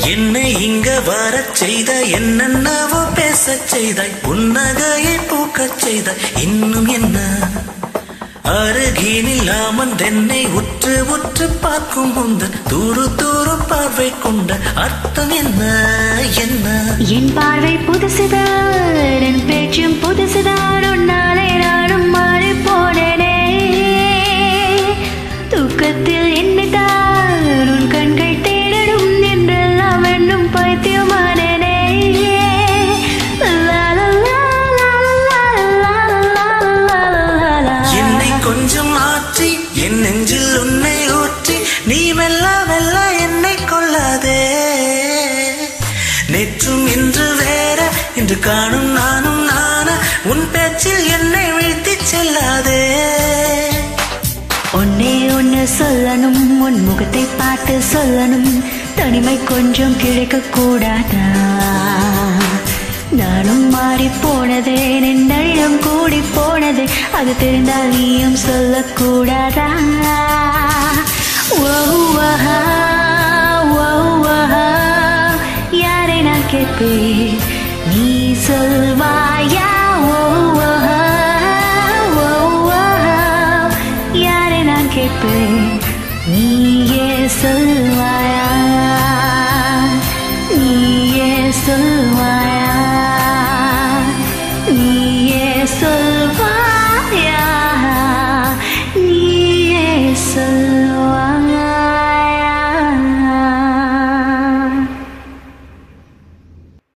என்னை இங்க வரச் செய்த என்னென்னவோ பேசச் செய்தாய் புன்னகையை பூக்கச் செய்தாய் இன்னும் என்ன அருகினில் அமர்ந்தென்னை உற்று உற்று பார்க்கும் முந்தன் தூரு தூரு பார்வை கொண்ட அர்த்தம் என்ன என்ன என் பார்வை புதுசுதான் என் பேச்சும் புதுசுதான் உன்னாலே நானும் மாறி போனேனே தூக்கத்தில் என்னைத்தான் உன் கண்கள் தேடணும் என்றெல்லாம் என்னும் பைத்தியமானேனே லா, லா, லா, லா, லா, லா, லா, லா, லா, லா. என்னை கொஞ்சம் மாற்றி என் நெஞ்சில் உன்னை ஊற்றி நீ மெல்ல மெல்ல என்னை கொள்ளாதே நேற்றும் இன்று வேற இன்று காணும் நானும் நான உன் பேச்சில் என்னை வீழ்த்திச் செல்லாதே ஒன்னே ஒன்னு சொல்லணும் உன் முகத்தை பார்த்து சொல்லணும் தனிமை கொஞ்சம் கிடைக்க கூடாதா நானும் மாறி போனதே நெண்ணம் கூடி போனது அது தெரிந்தால் நீயும் சொல்லக்கூடாதா ஓ, ஆஹா, ஓ, ஆஹா, யாரை நான் கேட்பேன் நீ சொல்வாயா ஓ, ஆஹா, ஓ, ஆஹா, யாரை நான் கேட்பேன் நீயே சொல்வாயா நீயே சொல்வாயா